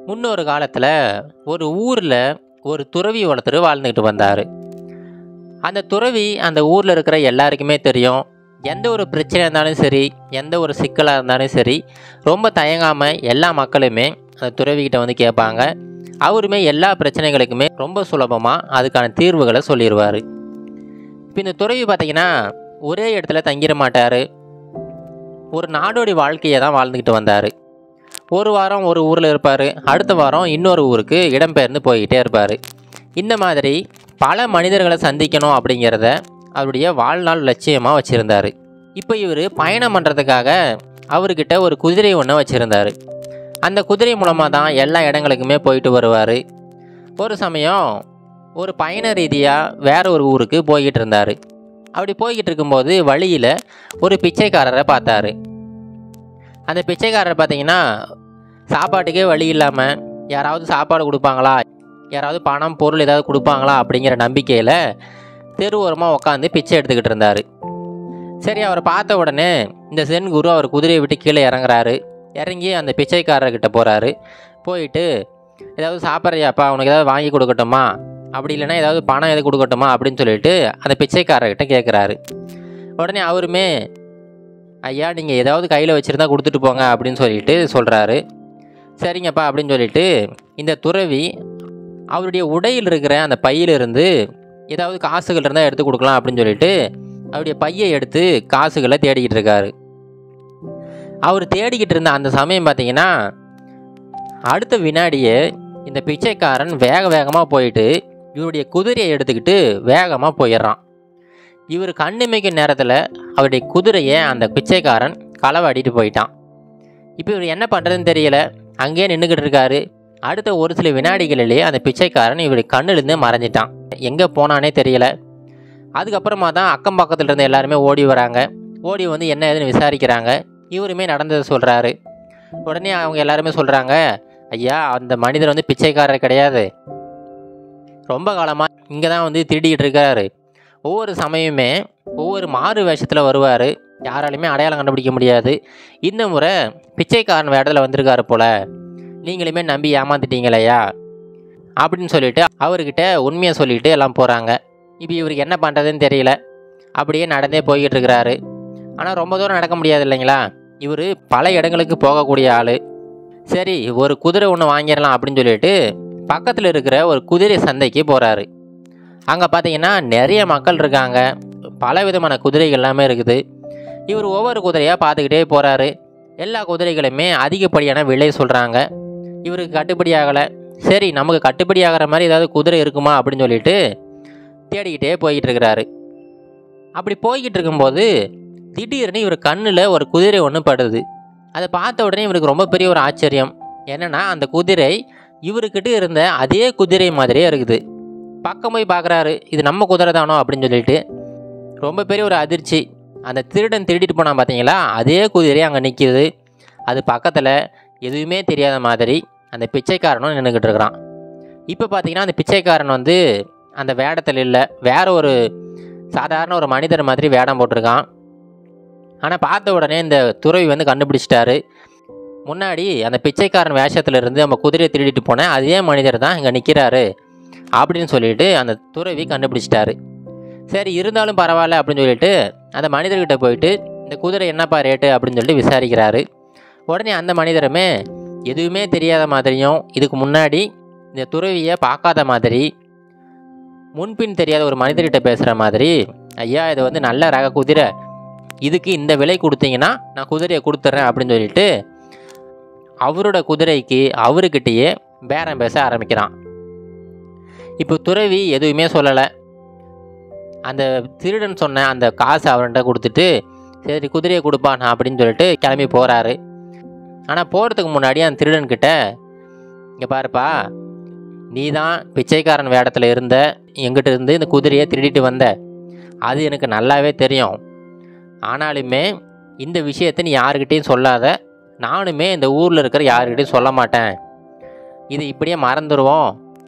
முன்னொரு காலத்தில் ஒரு ஊரில் ஒரு துறவி ஒருத்தர் வாழ்ந்துக்கிட்டு வந்தார் அந்த துறவி அந்த ஊரில் இருக்கிற எல்லாருக்குமே தெரியும் எந்த ஒரு பிரச்சனை இருந்தாலும் சரி எந்த ஒரு சிக்கலாக இருந்தாலும் சரி ரொம்ப தயங்காமல் எல்லா மக்களுமே அந்த துறவிக்கிட்ட வந்து கேட்பாங்க அவருமே எல்லா பிரச்சனைகளுக்குமே ரொம்ப சுலபமாக அதுக்கான தீர்வுகளை சொல்லிடுவார் இப்போ இந்த துறவி பார்த்தீங்கன்னா ஒரே இடத்துல தங்கிட மாட்டார் ஒரு நாடோடி வாழ்க்கையை தான் வாழ்ந்துக்கிட்டு வந்தார் ஒரு வாரம் ஒரு ஊரில் இருப்பார் அடுத்த வாரம் இன்னொரு ஊருக்கு இடம்பெயர்ந்து போய்கிட்டே இருப்பார் இந்த மாதிரி பல மனிதர்களை சந்திக்கணும் அப்படிங்கிறத அவருடைய வாழ்நாள் லட்சியமாக வச்சுருந்தார் இப்போ இவர் பயணம் பண்ணுறதுக்காக அவர்கிட்ட ஒரு குதிரை ஒன்று வச்சுருந்தார் அந்த குதிரை மூலமாக தான் எல்லா இடங்களுக்குமே போயிட்டு வருவார் ஒரு சமயம் ஒரு பயண ரீதியாக வேற ஒரு ஊருக்கு போய்கிட்டு இருந்தார் அப்படி போய்கிட்டு இருக்கும்போது வழியில் ஒரு பிச்சைக்காரரை பார்த்தாரு அந்த பிச்சைக்காரர் பார்த்தீங்கன்னா சாப்பாட்டுக்கே வழி இல்லாமல் யாராவது சாப்பாடு கொடுப்பாங்களா யாராவது பணம் பொருள் ஏதாவது கொடுப்பாங்களா அப்படிங்கிற நம்பிக்கையில் தெருவோரமாக உட்காந்து பிச்சை எடுத்துக்கிட்டு இருந்தார் சரி அவரை பார்த்த உடனே இந்த சென் குரு அவர் குதிரையை விட்டு கீழே இறங்குறாரு இறங்கி அந்த பிச்சைக்காரர்கிட்ட போகிறாரு போயிட்டு ஏதாவது சாப்பிட்றியாப்பா உனக்கு ஏதாவது வாங்கி கொடுக்கட்டுமா அப்படி இல்லைன்னா ஏதாவது பணம் எது கொடுக்கட்டுமா அப்படின்னு சொல்லிட்டு அந்த பிச்சைக்காரர்கிட்ட கேட்குறாரு உடனே அவருமே ஐயா நீங்கள் ஏதாவது கையில் வச்சுருந்தா கொடுத்துட்டு போங்க அப்படின்னு சொல்லிட்டு சொல்கிறாரு சரிங்கப்பா அப்படின்னு சொல்லிட்டு இந்த துறவி அவருடைய உடையில் இருக்கிற அந்த பையிலிருந்து ஏதாவது காசுகள் இருந்தால் எடுத்து கொடுக்கலாம் அப்படின்னு சொல்லிட்டு அவருடைய பையை எடுத்து காசுகளை தேடிக்கிட்டு இருக்காரு அவர் தேடிக்கிட்டு இருந்த அந்த சமயம் பார்த்தீங்கன்னா அடுத்த வினாடியே இந்த பிச்சைக்காரன் வேக வேகமாக போயிட்டு இவருடைய குதிரையை எடுத்துக்கிட்டு வேகமாக போயிடுறான் இவர் கண்ணிமைக்க நேரத்தில் அவருடைய குதிரையை அந்த பிச்சைக்காரன் களவாடிட்டு போயிட்டான் இப்போ இவர் என்ன பண்ணுறதுன்னு தெரியல அங்கேயே நின்றுக்கிட்டு இருக்காரு அடுத்த ஒரு சில வினாடிகளிலேயே அந்த பிச்சைக்காரன் இவருடைய கண்ணிலிருந்து மறைஞ்சிட்டான் எங்கே போனானே தெரியல அதுக்கப்புறமா தான் அக்கம் பக்கத்தில் இருந்த எல்லாருமே ஓடி வராங்க ஓடி வந்து என்ன ஏதுன்னு விசாரிக்கிறாங்க இவருமே நடந்ததை சொல்கிறாரு உடனே அவங்க எல்லாருமே சொல்கிறாங்க ஐயா அந்த மனிதர் வந்து பிச்சைக்காரர் கிடையாது ரொம்ப காலமாக இங்கே தான் வந்து திருடிக்கிட்டு இருக்காரு ஒவ்வொரு சமயமே ஒவ்வொரு மாறு வேஷத்தில் வருவார் யாராலையுமே அடையாளம் கண்டுபிடிக்க முடியாது இந்த முறை பிச்சைக்காரன் வேடத்தில் வந்திருக்காரு போல நீங்களுமே நம்பி ஏமாந்துட்டீங்களையா அப்படின்னு சொல்லிட்டு அவர்கிட்ட உண்மையை சொல்லிட்டு எல்லாம் போகிறாங்க இப்போ இவருக்கு என்ன பண்ணுறதுன்னு தெரியல அப்படியே நடந்தே போய்கிட்டு இருக்கிறாரு ஆனால் ரொம்ப தூரம் நடக்க முடியாது இல்லைங்களா இவர் பல இடங்களுக்கு போகக்கூடிய ஆள் சரி ஒரு குதிரை ஒன்று வாங்கிடலாம் அப்படின்னு சொல்லிட்டு பக்கத்தில் இருக்கிற ஒரு குதிரை சந்தைக்கு போகிறாரு அங்கே பார்த்தீங்கன்னா நிறைய மக்கள் இருக்காங்க பல விதமான குதிரைகள் எல்லாமே இருக்குது இவர் ஒவ்வொரு குதிரையாக பார்த்துக்கிட்டே போகிறாரு எல்லா குதிரைகளுமே அதிகப்படியான விலை சொல்கிறாங்க இவருக்கு கட்டுப்படி ஆகலை சரி நமக்கு கட்டுப்படி ஆகிற மாதிரி ஏதாவது குதிரை இருக்குமா அப்படின்னு சொல்லிட்டு தேடிக்கிட்டே போய்கிட்டு இருக்கிறாரு அப்படி போய்கிட்டு இருக்கும்போது திடீர்னு இவர் கண்ணில் ஒரு குதிரை ஒன்று படுது அதை பார்த்த உடனே இவருக்கு ரொம்ப பெரிய ஒரு ஆச்சரியம் என்னென்னா அந்த குதிரை இவர்கிட்ட இருந்த அதே குதிரை மாதிரியே இருக்குது பக்கம் போய் பார்க்குறாரு இது நம்ம குதிரை தானோ அப்படின்னு சொல்லிட்டு ரொம்ப பெரிய ஒரு அதிர்ச்சி அந்த திருடன் திருடிட்டு போனான் பார்த்தீங்களா அதே குதிரை அங்கே நிற்கிது அது பக்கத்தில் எதுவுமே தெரியாத மாதிரி அந்த பிச்சைக்காரனும் நின்றுக்கிட்டு இருக்கிறான் இப்போ பார்த்தீங்கன்னா அந்த பிச்சைக்காரன் வந்து அந்த வேடத்தில் இல்லை வேற ஒரு சாதாரண ஒரு மனிதர் மாதிரி வேடம் போட்டிருக்கான் ஆனால் பார்த்த உடனே இந்த துறவி வந்து கண்டுபிடிச்சிட்டாரு முன்னாடி அந்த பிச்சைக்காரன் வேஷத்துல இருந்து நம்ம குதிரையை திருடிட்டு போன அதே மனிதர் தான் இங்கே நிற்கிறாரு அப்படின்னு சொல்லிட்டு அந்த துறவி கண்டுபிடிச்சிட்டாரு சரி இருந்தாலும் பரவாயில்ல அப்படின்னு சொல்லிட்டு அந்த மனிதர்கிட்ட போயிட்டு இந்த குதிரை என்னப்பா ரேட்டு அப்படின்னு சொல்லிட்டு விசாரிக்கிறாரு உடனே அந்த மனிதருமே எதுவுமே தெரியாத மாதிரியும் இதுக்கு முன்னாடி இந்த துறவியை பார்க்காத மாதிரி முன்பின் தெரியாத ஒரு மனிதர்கிட்ட பேசுகிற மாதிரி ஐயா இது வந்து நல்ல ரக குதிரை இதுக்கு இந்த விலை கொடுத்தீங்கன்னா நான் குதிரையை கொடுத்துட்றேன் அப்படின்னு சொல்லிட்டு அவரோட குதிரைக்கு அவர்கிட்டயே பேரம் பேச ஆரம்பிக்கிறான் இப்போ துறவி எதுவுமே சொல்லலை அந்த திருடன் சொன்ன அந்த காசை அவர்கிட்ட கொடுத்துட்டு சரி குதிரையை கொடுப்பான் அப்படின்னு சொல்லிட்டு கிளம்பி போகிறாரு ஆனால் போகிறதுக்கு முன்னாடி அந்த திருடன்கிட்ட இங்கே பாருப்பா நீ தான் பிச்சைக்காரன் வேடத்தில் இருந்த எங்கிட்ட இருந்து இந்த குதிரையை திருடிட்டு வந்த அது எனக்கு நல்லாவே தெரியும் ஆனாலுமே இந்த விஷயத்தை நீ யாருக்கிட்டேயும் சொல்லாத நானுமே இந்த ஊரில் இருக்கிற யாருக்கிட்டையும் சொல்ல மாட்டேன் இது இப்படியே மறந்துடுவோம்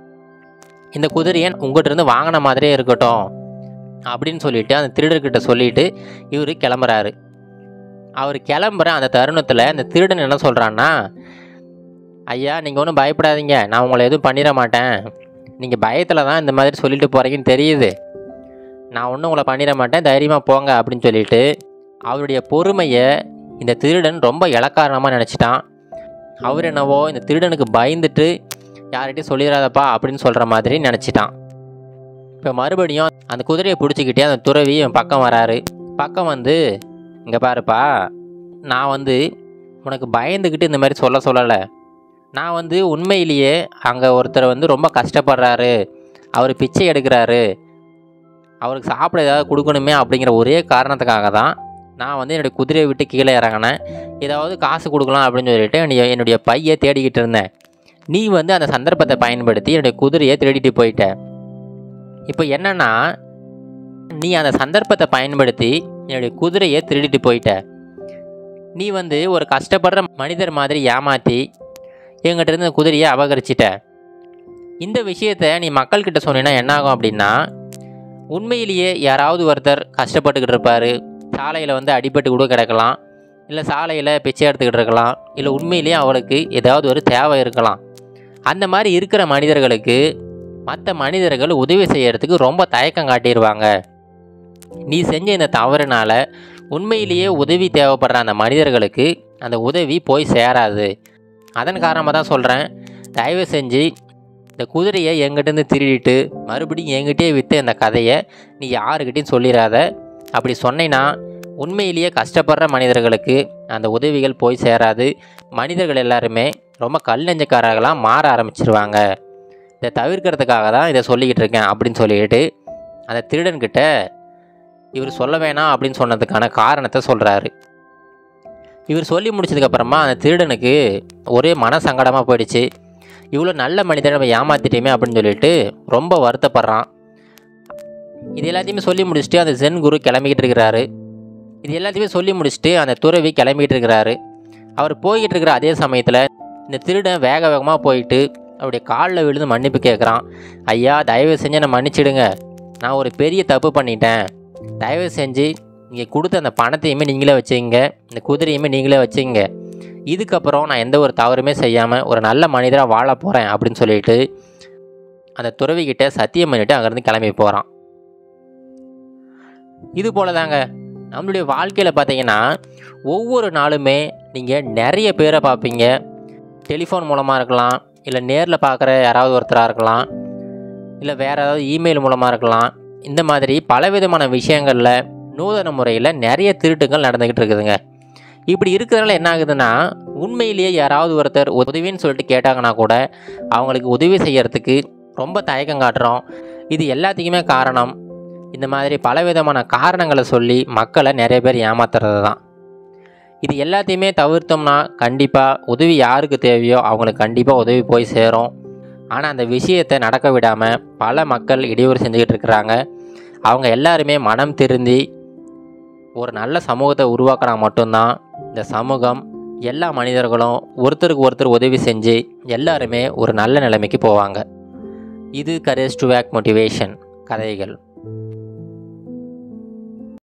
இந்த குதிரையை உங்கள்கிட்ட இருந்து வாங்கின மாதிரியே இருக்கட்டும் அப்படின்னு சொல்லிட்டு அந்த திருடர்கிட்ட சொல்லிட்டு இவர் கிளம்புறாரு அவர் கிளம்புற அந்த தருணத்தில் அந்த திருடன் என்ன சொல்கிறான்னா ஐயா நீங்கள் ஒன்றும் பயப்படாதீங்க நான் உங்களை எதுவும் பண்ணிட மாட்டேன் நீங்கள் பயத்தில் தான் இந்த மாதிரி சொல்லிட்டு போகிறீங்கன்னு தெரியுது நான் ஒன்றும் உங்களை பண்ணிட மாட்டேன் தைரியமாக போங்க அப்படின்னு சொல்லிட்டு அவருடைய பொறுமையை இந்த திருடன் ரொம்ப இலக்காரணமாக நினச்சிட்டான் அவர் என்னவோ இந்த திருடனுக்கு பயந்துட்டு யார்கிட்டையும் சொல்லிடாதப்பா அப்படின்னு சொல்கிற மாதிரி நினச்சிட்டான் இப்போ மறுபடியும் அந்த குதிரையை பிடிச்சிக்கிட்டே அந்த துறவி இவன் பக்கம் வராரு பக்கம் வந்து இங்கே பாருப்பா நான் வந்து உனக்கு பயந்துக்கிட்டு இந்த மாதிரி சொல்ல சொல்லலை நான் வந்து உண்மையிலேயே அங்கே ஒருத்தர் வந்து ரொம்ப கஷ்டப்படுறாரு அவர் பிச்சை எடுக்கிறாரு அவருக்கு சாப்பிட ஏதாவது கொடுக்கணுமே அப்படிங்கிற ஒரே காரணத்துக்காக தான் நான் வந்து என்னுடைய குதிரையை விட்டு கீழே இறங்கினேன் ஏதாவது காசு கொடுக்கலாம் அப்படின்னு சொல்லிட்டு என்னுடைய என்னுடைய பையை தேடிக்கிட்டு இருந்தேன் நீ வந்து அந்த சந்தர்ப்பத்தை பயன்படுத்தி என்னுடைய குதிரையை திருடிட்டு போயிட்ட இப்போ என்னன்னா நீ அந்த சந்தர்ப்பத்தை பயன்படுத்தி என்னுடைய குதிரையை திருடிட்டு போயிட்ட நீ வந்து ஒரு கஷ்டப்படுற மனிதர் மாதிரி ஏமாற்றி எங்கிட்ட இருந்து அந்த குதிரையை அபகரிச்சிட்ட இந்த விஷயத்த நீ மக்கள்கிட்ட சொன்னீன்னா என்ன ஆகும் அப்படின்னா உண்மையிலேயே யாராவது ஒருத்தர் கஷ்டப்பட்டுக்கிட்டு இருப்பார் சாலையில் வந்து அடிபட்டு கூட கிடக்கலாம் இல்லை சாலையில் பிச்சை எடுத்துக்கிட்டு இருக்கலாம் இல்லை உண்மையிலேயே அவளுக்கு ஏதாவது ஒரு தேவை இருக்கலாம் அந்த மாதிரி இருக்கிற மனிதர்களுக்கு மற்ற மனிதர்கள் உதவி செய்யறதுக்கு ரொம்ப தயக்கம் காட்டிடுவாங்க நீ செஞ்ச இந்த தவறுனால உண்மையிலேயே உதவி தேவைப்படுற அந்த மனிதர்களுக்கு அந்த உதவி போய் சேராது அதன் காரணமாக தான் சொல்கிறேன் தயவு செஞ்சு இந்த குதிரையை எங்கிட்டேருந்து திருடிட்டு மறுபடியும் என்கிட்டயே விற்று இந்த கதையை நீ யாருக்கிட்டையும் சொல்லிடாத அப்படி சொன்னேன்னா உண்மையிலேயே கஷ்டப்படுற மனிதர்களுக்கு அந்த உதவிகள் போய் சேராது மனிதர்கள் எல்லாருமே ரொம்ப கல் நெஞ்சக்காரர்களாக மாற ஆரம்பிச்சிருவாங்க இதை தவிர்க்கிறதுக்காக தான் இதை சொல்லிக்கிட்டு இருக்கேன் அப்படின்னு சொல்லிட்டு அந்த திருடன்கிட்ட இவர் சொல்ல வேணாம் அப்படின்னு சொன்னதுக்கான காரணத்தை சொல்கிறாரு இவர் சொல்லி முடிச்சதுக்கப்புறமா அந்த திருடனுக்கு ஒரே மன சங்கடமாக போயிடுச்சு இவ்வளோ நல்ல மனிதரை நம்ம ஏமாத்திட்டோமே அப்படின்னு சொல்லிட்டு ரொம்ப வருத்தப்படுறான் இது எல்லாத்தையுமே சொல்லி முடிச்சுட்டு அந்த ஜென் குரு கிளம்பிக்கிட்டு இருக்கிறாரு இது எல்லாத்தையுமே சொல்லி முடிச்சுட்டு அந்த துறவி கிளம்பிக்கிட்டு இருக்கிறாரு அவர் போய்கிட்டு இருக்கிற அதே சமயத்தில் இந்த திருடன் வேக வேகமாக போயிட்டு அவருடைய காலில் விழுந்து மன்னிப்பு கேட்குறான் ஐயா தயவு செஞ்சு என்னை மன்னிச்சிடுங்க நான் ஒரு பெரிய தப்பு பண்ணிட்டேன் தயவு செஞ்சு நீங்கள் கொடுத்த அந்த பணத்தையுமே நீங்களே வச்சுங்க இந்த குதிரையுமே நீங்களே வச்சுங்க இதுக்கப்புறம் நான் எந்த ஒரு தவறுமே செய்யாமல் ஒரு நல்ல மனிதராக வாழ போகிறேன் அப்படின்னு சொல்லிட்டு அந்த துறவிக்கிட்ட சத்தியம் பண்ணிட்டு அங்கேருந்து கிளம்பி போகிறான் இது போல தாங்க நம்மளுடைய வாழ்க்கையில் பார்த்தீங்கன்னா ஒவ்வொரு நாளுமே நீங்கள் நிறைய பேரை பார்ப்பீங்க டெலிஃபோன் மூலமாக இருக்கலாம் இல்லை நேரில் பார்க்குற யாராவது ஒருத்தராக இருக்கலாம் இல்லை வேறு ஏதாவது இமெயில் மூலமாக இருக்கலாம் இந்த மாதிரி பலவிதமான விஷயங்களில் நூதன முறையில் நிறைய திருட்டுகள் நடந்துக்கிட்டு இருக்குதுங்க இப்படி இருக்கிறதுனால என்ன ஆகுதுன்னா உண்மையிலேயே யாராவது ஒருத்தர் உதவின்னு சொல்லிட்டு கேட்டாங்கன்னா கூட அவங்களுக்கு உதவி செய்யறதுக்கு ரொம்ப தயக்கம் காட்டுறோம் இது எல்லாத்துக்குமே காரணம் இந்த மாதிரி பலவிதமான காரணங்களை சொல்லி மக்களை நிறைய பேர் ஏமாத்துறது தான் இது எல்லாத்தையுமே தவிர்த்தோம்னா கண்டிப்பாக உதவி யாருக்கு தேவையோ அவங்களுக்கு கண்டிப்பாக உதவி போய் சேரும் ஆனால் அந்த விஷயத்தை நடக்க விடாமல் பல மக்கள் இடையூறு செஞ்சுக்கிட்டு இருக்கிறாங்க அவங்க எல்லாருமே மனம் திருந்தி ஒரு நல்ல சமூகத்தை உருவாக்கினா மட்டும்தான் இந்த சமூகம் எல்லா மனிதர்களும் ஒருத்தருக்கு ஒருத்தர் உதவி செஞ்சு எல்லாருமே ஒரு நல்ல நிலைமைக்கு போவாங்க இது கரேஜ் டு வேக் மோட்டிவேஷன் கதைகள்